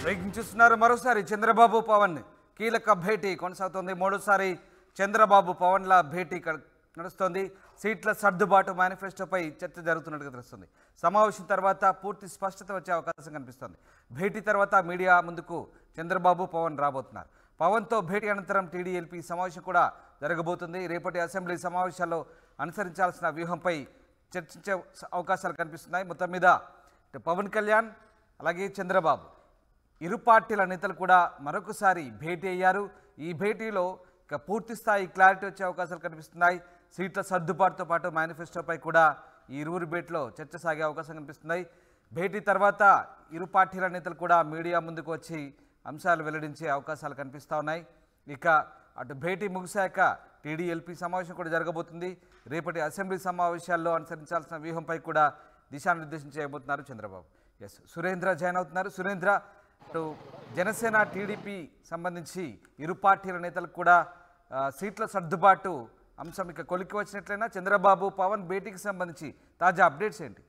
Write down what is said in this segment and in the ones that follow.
Breaking చూస్తున్నారు మరోసారి చంద్రబాబు పవన్ కీలక భేటీ కొనసాగుతోంది మూడోసారి చంద్రబాబు పవన్ల భేటీ క- నడుస్తోంది సీట్ల సర్దుబాటు మేనిఫెస్టోపై చర్చ జరుగుతున్నట్టుగా తెలుస్తుంది సమావేశం తర్వాత పూర్తి స్పష్టత వచ్చే అవకాశం కనిపిస్తోంది భేటీ తర్వాత మీడియా ముందుకు చంద్రబాబు పవన్ రాబోతున్నారు పవన్తో భేటీ అనంతరం టీడీఎల్పీ సమావేశం కూడా జరగబోతుంది రేపటి అసెంబ్లీ సమావేశాల్లో అనుసరించాల్సిన వ్యూహంపై చర్చించే అవకాశాలు కనిపిస్తున్నాయి మొత్తం మీద ఇటు పవన్ కళ్యాణ్ అలాగే చంద్రబాబు ఇరు పార్టీల నేతలు కూడా మరొకసారి భేటీ అయ్యారు ఈ భేటీలో ఇక పూర్తి స్థాయి క్లారిటీ వచ్చే అవకాశాలు కనిపిస్తున్నాయి సీట్ల సర్దుబాటుతో పాటు మేనిఫెస్టోపై కూడా ఈ ఇరువురు భేటీలో చర్చ సాగే అవకాశం కనిపిస్తున్నాయి భేటీ తర్వాత ఇరు పార్టీల నేతలు కూడా మీడియా ముందుకు వచ్చి అంశాలు వెల్లడించే అవకాశాలు కనిపిస్తూ ఉన్నాయి ఇక అటు భేటీ ముగిశాక టీడీఎల్పీ సమావేశం కూడా జరగబోతుంది రేపటి అసెంబ్లీ సమావేశాల్లో అనుసరించాల్సిన వ్యూహంపై కూడా దిశానిర్దేశం చేయబోతున్నారు చంద్రబాబు ఎస్ సురేంద్ర జాయిన్ అవుతున్నారు సురేంద్ర అటు జనసేన టీడీపీ సంబంధించి ఇరు పార్టీల నేతలకు కూడా ఆ, సీట్ల సర్దుబాటు అంశం ఇక కొలిక్కి వచ్చినట్లయినా చంద్రబాబు పవన్ భేటీకి సంబంధించి తాజా అప్డేట్స్ ఏంటి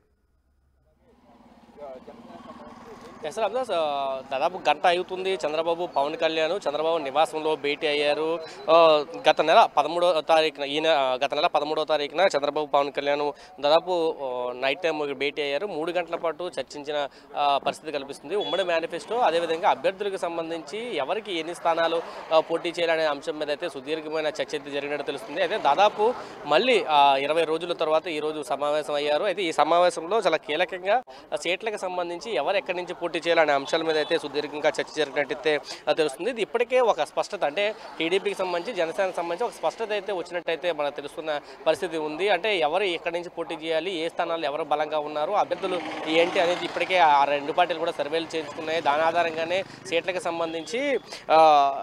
ఎస్ అబ్దాస్ దాదాపు గంట అవుతుంది చంద్రబాబు పవన్ కళ్యాణ్ చంద్రబాబు నివాసంలో భేటీ అయ్యారు ఆ, గత నెల పదమూడో తారీఖున ఈ నె- గత నెల పదమూడో తారీఖున చంద్రబాబు పవన్ కళ్యాణ్ దాదాపు ఆ, నైట్ టైం భేటీ అయ్యారు మూడు గంటల పాటు చర్చించిన ఆ, పరిస్థితి కల్పిస్తుంది ఉమ్మడి మేనిఫెస్టో అదేవిధంగా అభ్యర్థులకు సంబంధించి ఎవరికి ఎన్ని స్థానాలు ఆ, పోటీ చేయాలనే అంశం మీద అయితే సుదీర్ఘమైన చర్చ అయితే జరిగినట్టు తెలుస్తుంది అయితే దాదాపు మళ్ళీ ఆ, ఇరవై రోజుల తర్వాత ఈ రోజు సమావేశం అయ్యారు అయితే ఈ సమావేశంలో చాలా కీలకంగా ఆ సీట్లకు సంబంధించి ఎవరు ఎక్కడి నుంచి పోటీ చేయాలనే అంశాల మీద అయితే సుదీర్ఘంగా చర్చ జరిగినట్టయితే ఆ, తెలుస్తుంది ఇది ఇప్పటికే ఒక స్పష్టత అంటే టీడీపీకి సంబంధించి జనసేనకు సంబంధించి ఒక స్పష్టత అయితే వచ్చినట్టయితే మనకు తెలుస్తున్న పరిస్థితి ఉంది అంటే ఎవరు ఎక్కడి నుంచి పోటీ చేయాలి ఏ స్థానాల్లో ఎవరు బలంగా ఉన్నారు అభ్యర్థులు ఏంటి అనేది ఇప్పటికే ఆ రెండు పార్టీలు కూడా సర్వేలు చేయించుకున్నాయి దాని ఆధారంగానే సీట్లకు సంబంధించి ఆ,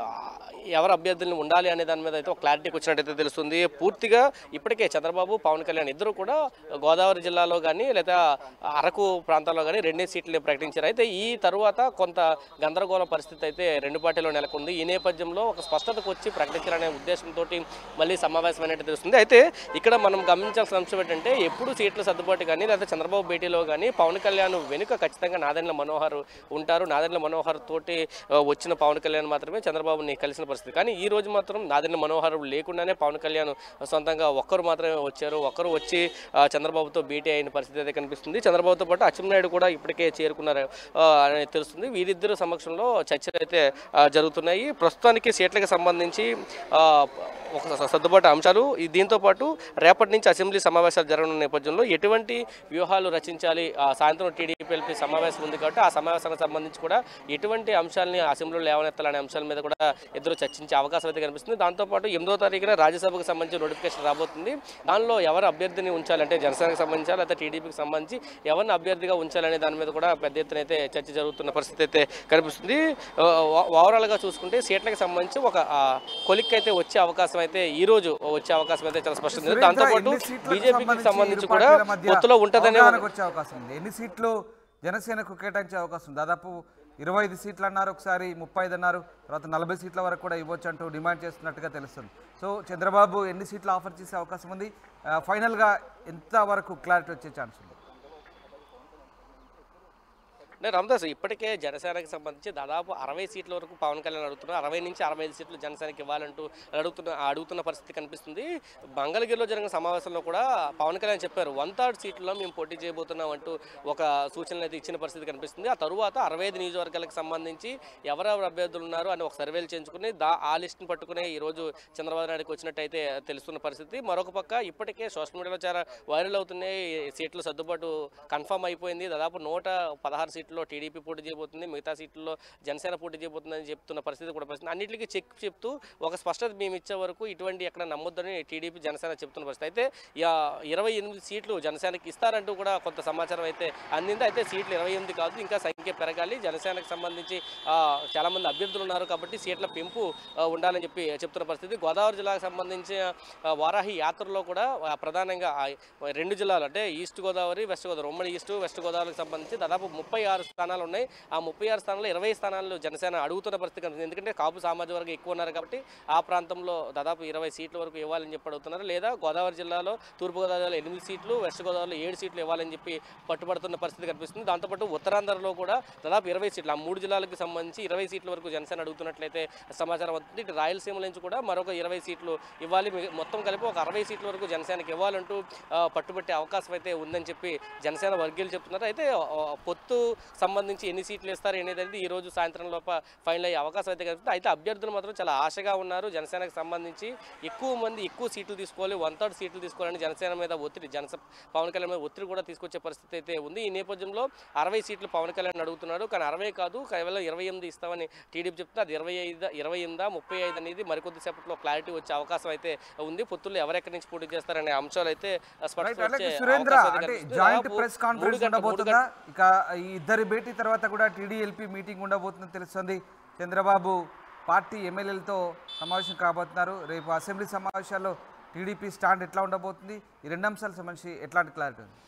ఎవరు అభ్యర్థులను ఉండాలి అనే దాని మీద అయితే ఒక క్లారిటీకి వచ్చినట్టయితే తెలుస్తుంది పూర్తిగా ఇప్పటికే చంద్రబాబు పవన్ కళ్యాణ్ ఇద్దరు కూడా గోదావరి జిల్లాలో కానీ లేదా అరకు ప్రాంతాల్లో కానీ రెండే సీట్లు ప్రకటించారు అయితే ఈ తరువాత కొంత గందరగోళ పరిస్థితి అయితే రెండు పార్టీలో నెలకొంది ఈ నేపథ్యంలో ఒక స్పష్టతకు వచ్చి ప్రకటించాలనే ఉద్దేశంతో మళ్ళీ సమావేశమైనట్టు తెలుస్తుంది అయితే ఇక్కడ మనం గమనించాల్సిన అంశం ఏంటంటే ఎప్పుడు సీట్ల సర్దుబాటు కానీ లేదా చంద్రబాబు భేటీలో కానీ పవన్ కళ్యాణ్ వెనుక ఖచ్చితంగా నాదెండ్ల మనోహర్ ఉంటారు నాదెండ్ల మనోహర్ తోటి ఆ, వచ్చిన పవన్ కళ్యాణ్ మాత్రమే చంద్రబాబుని కలిసిన పరిస్థితి కానీ ఈ రోజు మాత్రం నాదెండ్ల మనోహర్ లేకుండానే పవన్ కళ్యాణ్ సొంతంగా ఒక్కరు మాత్రమే వచ్చారు ఒక్కరు వచ్చి ఆ, చంద్రబాబుతో భేటీ అయిన పరిస్థితి అయితే కనిపిస్తుంది చంద్రబాబుతో పాటు అచ్చెన్నాయుడు కూడా ఇప్పటికే చేరుకున్నారు ఆ, అని తెలుస్తుంది వీరిద్దరు సమక్షంలో చర్చలు అయితే ఆ, జరుగుతున్నాయి ప్రస్తుతానికి సీట్లకు సంబంధించి ఆ, ఒక స- సర్దుబాటు అంశాలు ఈ దీంతో పాటు రేపటి నుంచి అసెంబ్లీ సమావేశాలు జరగనున్న నేపథ్యంలో ఎటువంటి వ్యూహాలు రచించాలి ఆ సాయంత్రం టీడీపీఎల్పీ సమావేశం ఉంది కాబట్టి ఆ సమావేశానికి సంబంధించి కూడా ఎటువంటి అంశాలని అసెంబ్లీలో లేవనెత్తాలనే అంశాల మీద కూడా ఇద్దరు చర్చించే అవకాశం అయితే కనిపిస్తుంది దాంతోపాటు ఎనిమిదో తారీఖున రాజ్యసభకు సంబంధించి నోటిఫికేషన్ రాబోతుంది దానిలో ఎవరు అభ్యర్థిని ఉంచాలంటే జనసేనకు సంబంధించి లేకపోతే టీడీపీకి సంబంధించి ఎవరిని అభ్యర్థిగా ఉంచాలనే దాని మీద కూడా పెద్ద ఎత్తున అయితే చర్చ జరుగుతున్న పరిస్థితి అయితే కనిపిస్తుంది ఆ, ఓ- ఓవరాల్గా చూసుకుంటే సీట్లకు సంబంధించి ఒక ఆ, కొలిక్ అయితే వచ్చే అవకాశం అయితే ఈ రోజు వచ్చే అవకాశం అయితే చాలా స్పష్టంగా ఉంది దాంతోపాటు ఎన్ని సీట్లకు బీజేపీకి సంబంధించి ఇరు కూడా పార్టీల మధ్య పొత్తులో ఉంటుందనే అవగాహనకు వచ్చే అవకాశం ఉంది ఎన్ని సీట్లు జనసేనకు కేటాయించే అవకాశం ఉంది? దాదాపు ఇరవై ఐదు సీట్లు అన్నారు ఒకసారి ముప్పై ఐదు అన్నారు తర్వాత నలభై సీట్ల వరకు కూడా ఇవ్వచ్చు అంటూ డిమాండ్ చేస్తున్నట్టుగా తెలుస్తుంది సో చంద్రబాబు ఎన్ని సీట్లు ఆఫర్ చేసే అవకాశం ఉంది ఆ, ఫైనల్గా ఎంత వరకు క్లారిటీ వచ్చే ఛాన్స్ ఉంది అంటే రామదాస్ ఇప్పటికే జనసేనకి సంబంధించి దాదాపు అరవై సీట్ల వరకు పవన్ కళ్యాణ్ అడుగుతున్నారు అరవై నుంచి అరవై ఐదు సీట్లు జనసేనకి ఇవ్వాలంటూ అడుగుతున్న అడుగుతున్న పరిస్థితి కనిపిస్తుంది మంగళగిరిలో జరిగిన సమావేశంలో కూడా పవన్ కళ్యాణ్ చెప్పారు వన్ థర్డ్ సీట్లో మేము పోటీ చేయబోతున్నాం అంటూ ఒక సూచనలు అయితే ఇచ్చిన పరిస్థితి కనిపిస్తుంది ఆ తరువాత అరవై ఐదు నియోజకవర్గాలకు సంబంధించి ఎవరెవరు అభ్యర్థులు ఉన్నారు అని ఒక సర్వేలు చేయించుకుని దా ఆ లిస్ట్ని పట్టుకుని ఈ రోజు చంద్రబాబు నాయుడుకి వచ్చినట్టయితే తెలుస్తున్న పరిస్థితి మరొక పక్క ఇప్పటికే సోషల్ మీడియాలో చాలా వైరల్ అవుతున్నాయి సీట్లు సర్దుబాటు కన్ఫర్మ్ అయిపోయింది దాదాపు నూట పదహారు సీట్లలో టీడీపీ పోటీ చేయబోతుంది మిగతా సీట్లలో జనసేన పోటీ చేయబోతుందని చెప్తున్న పరిస్థితి కూడా పరిస్థితి అన్నింటికి చెక్ చెప్తూ ఒక స్పష్టత మేము ఇచ్చే వరకు ఇటువంటి ఎక్కడ నమ్మొద్దని టీడీపీ జనసేన చెప్తున్న పరిస్థితి అయితే యా- ఇరవై ఎనిమిది సీట్లు జనసేనకి ఇస్తారంటూ కూడా కొంత సమాచారం అయితే అందింది అయితే సీట్లు ఇరవై ఎనిమిది కాదు ఇంకా సంఖ్య పెరగాలి జనసేనకు సంబంధించి ఆ, చాలా మంది అభ్యర్థులు ఉన్నారు కాబట్టి సీట్ల పెంపు ఆ, ఉండాలని చెప్పి చెప్తున్న పరిస్థితి గోదావరి జిల్లాకు సంబంధించి ఆ, వారాహి యాత్రలో కూడా ఆ, ప్రధానంగా ఆ రెండు జిల్లాలు అంటే ఈస్ట్ గోదావరి వెస్ట్ గోదావరి ఉమ్మడి ఈస్ట్ వెస్ట్ గోదావరికి సంబంధించి దాదాపు ముప్పై ఆరు ఆరు స్థానాలు ఉన్నాయి ఆ ముప్పై ఆరు స్థానాల్లో ఇరవై స్థానాలు జనసేన అడుగుతున్న పరిస్థితి కనిపిస్తుంది ఎందుకంటే కాపు సామాజిక వర్గం ఎక్కువ ఉన్నారు కాబట్టి ఆ ప్రాంతంలో దాదాపు ఇరవై సీట్ల వరకు ఇవ్వాలని చెప్పి అడుగుతున్నారు లేదా గోదావరి జిల్లాలో తూర్పుగోదావరిలో ఎనిమిది సీట్లు వెస్ట్ గోదావరిలో ఏడు సీట్లు ఇవ్వాలని చెప్పి పట్టుబడుతున్న పరిస్థితి కనిపిస్తుంది దాంతోపాటు ఉత్తరాంధ్రలో కూడా దాదాపు ఇరవై సీట్లు ఆ మూడు జిల్లాలకు సంబంధించి ఇరవై సీట్ల వరకు జనసేన అడుగుతున్నట్లయితే సమాచారం వస్తుంది ఇటు రాయలసీమ నుంచి కూడా మరొక ఇరవై సీట్లు ఇవ్వాలి మిగ- మొత్తం కలిపి ఒక అరవై సీట్ల వరకు జనసేనకి ఇవ్వాలంటూ ఆ, పట్టుబట్టే అవకాశం అయితే ఉందని చెప్పి జనసేన వర్గీయులు చెప్తున్నారు అయితే ఆ, పొత్తు సంబంధించి ఎన్ని సీట్లు ఇస్తారు అనేది ఈ రోజు సాయంత్రం లోప ఫైనల్ అయ్యే అవకాశం అయితే కనిపిస్తుంది అయితే అభ్యర్థులు మాత్రం చాలా ఆశగా ఉన్నారు జనసేనకు సంబంధించి ఎక్కువ మంది ఎక్కువ సీట్లు తీసుకోవాలి వన్ థర్డ్ సీట్లు తీసుకోవాలని జనసేన మీద ఒత్తిడి జనస పవన్ కళ్యాణ్ మీద ఒత్తిడి కూడా తీసుకొచ్చే పరిస్థితి అయితే ఉంది ఈ నేపథ్యంలో అరవై సీట్లు పవన్ కళ్యాణ్ అడుగుతున్నాడు కానీ అరవై కాదు కేవలం ఇరవై ఎనిమిది ఇస్తామని టీడీపీ చెప్తుంది అది ఇరవై ఐదు ఇరవై ఎనిమిదా ముప్పై ఐదు అనేది మరికొద్ది సేపట్లో క్లారిటీ వచ్చే అవకాశం అయితే ఉంది పొత్తుల్లో ఎవరెక్కడి నుంచి పోటీ చేస్తారనే అంశాలు అయితే రైట్ స్పష్టంగా అలాగే వచ్చే సురేంద్ర అవకాశం అయితే అంటే కనిపిస్తుంది. జాయింట్ దాదాపు ప్రెస్ మూడు కాన్ఫరెన్స్ గంటల- మూడు ఉండబోతుందా ఇక ఈ ఇద్దరి భేటీ తర్వాత కూడా టీడీఎల్పీ మీటింగ్ ఉండబోతుందని తెలుస్తుంది చంద్రబాబు పార్టీ ఎమ్మెల్యేలతో సమావేశం కాబోతున్నారు రేపు అసెంబ్లీ సమావేశాల్లో టీడీపీ స్టాండ్ ఎట్లా ఉండబోతుంది ఈ రెండు అంశాలకు సంబంధించి ఎట్లాంటి క్లారిటీ ఉంది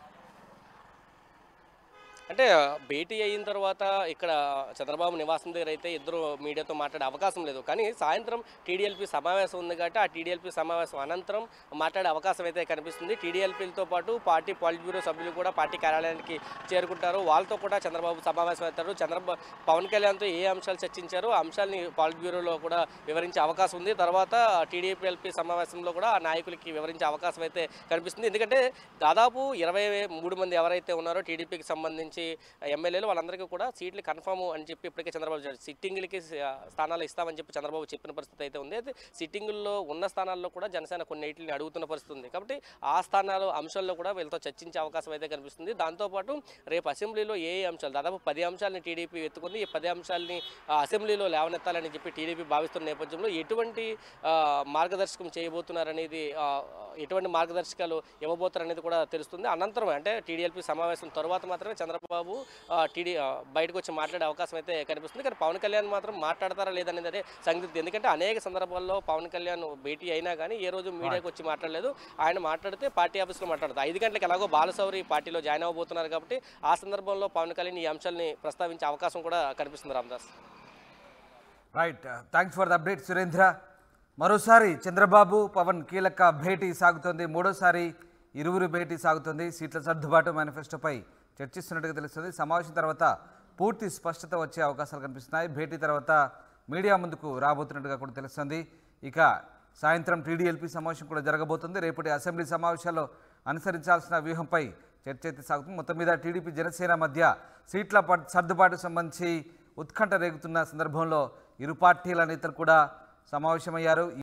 అంటే భేటీ అయిన తర్వాత ఇక్కడ చంద్రబాబు నివాసం దగ్గర అయితే ఇద్దరు మీడియాతో మాట్లాడే అవకాశం లేదు కానీ సాయంత్రం టీడీఎల్పీ సమావేశం ఉంది కాబట్టి ఆ టీడీఎల్పీ సమావేశం అనంతరం మాట్లాడే అవకాశం అయితే కనిపిస్తుంది టీడీఎల్పీలతో పాటు పార్టీ పాలిట్ బ్యూరో సభ్యులు కూడా పార్టీ కార్యాలయానికి చేరుకుంటారు వాళ్ళతో కూడా చంద్రబాబు సమావేశం అవుతారు చంద్రబాబు పవన్ కళ్యాణ్తో ఏ అంశాలు చర్చించారో ఆ అంశాలని పాలిట్ బ్యూరోలో కూడా వివరించే అవకాశం ఉంది తర్వాత టీడీపీఎల్పీ సమావేశంలో కూడా ఆ నాయకులకి వివరించే అవకాశం అయితే కనిపిస్తుంది ఎందుకంటే దాదాపు ఇరవై మూడు మంది ఎవరైతే ఉన్నారో టీడీపీకి సంబంధించి ఎమ్మెల్యేలు వాళ్ళందరికీ కూడా సీట్లు కన్ఫర్మ్ అని చెప్పి ఇప్పటికే చంద్రబాబు చెప్పారు. సిట్టింగ్లకి స- స్థానాలు ఇస్తామని చెప్పి చంద్రబాబు చెప్పిన పరిస్థితి అయితే ఉంది అయితే సిట్టింగుల్లో ఉన్న స్థానాల్లో కూడా జనసేన కొన్నిటిని అడుగుతున్న పరిస్థితి ఉంది కాబట్టి ఆ స్థానాలు అంశాల్లో కూడా వీళ్ళతో చర్చించే అవకాశం అయితే కనిపిస్తుంది దాంతోపాటు రేపు అసెంబ్లీలో ఏ ఏ అంశాలు దాదాపు పది అంశాలని టీడీపీ ఎత్తుకుంది ఈ పది అంశాలని ఆ, అసెంబ్లీలో లేవనెత్తాలని చెప్పి టీడీపీ భావిస్తున్న నేపథ్యంలో ఎటువంటి ఆ, మార్గదర్శకం చేయబోతున్నారనేది ఆ, ఎటువంటి మార్గదర్శకాలు ఇవ్వబోతారనేది కూడా తెలుస్తుంది అనంతరం అంటే టీడీఎల్పీ సమావేశం తర్వాత మాత్రమే చంద్రబాబు ఆ, టీడీ ఆ, బయటకు వచ్చి మాట్లాడే అవకాశం అయితే కనిపిస్తుంది కానీ పవన్ కళ్యాణ్ మాత్రం మాట్లాడతారా లేదనేది అదే సంగతి ఎందుకంటే అనేక సందర్భాల్లో పవన్ కళ్యాణ్ భేటీ అయినా కానీ ఏ రోజు మీడియాకి వచ్చి మాట్లాడలేదు ఆయన మాట్లాడితే పార్టీ ఆఫీస్లో మాట్లాడతారు ఐదు గంటలకు ఎలాగో బాలసౌరి పార్టీలో జాయిన్ అవ్వబోతున్నారు కాబట్టి ఆ సందర్భంలో పవన్ కళ్యాణ్ ఈ అంశాలని ప్రస్తావించే అవకాశం కూడా కనిపిస్తుంది Ramdas right thanks for the update Surendra మరోసారి చంద్రబాబు పవన్ కీలక భేటీ సాగుతోంది మూడోసారి ఇరువురు భేటీ సాగుతుంది సీట్ల సర్దుబాటు మేనిఫెస్టోపై చర్చిస్తున్నట్టుగా తెలుస్తుంది సమావేశం తర్వాత పూర్తి స్పష్టత వచ్చే అవకాశాలు కనిపిస్తున్నాయి భేటీ తర్వాత మీడియా ముందుకు రాబోతున్నట్టుగా కూడా తెలుస్తుంది ఇక సాయంత్రం టీడీఎల్పీ సమావేశం కూడా జరగబోతుంది రేపటి అసెంబ్లీ సమావేశాల్లో అనుసరించాల్సిన వ్యూహంపై చర్చ అయితే సాగుతుంది మొత్తం మీద టీడీపీ జనసేన మధ్య సీట్ల ప- సర్దుబాటు సంబంధించి ఉత్కంఠ రేగుతున్న సందర్భంలో ఇరు పార్టీల నేతలు కూడా సమావేశమయ్యారు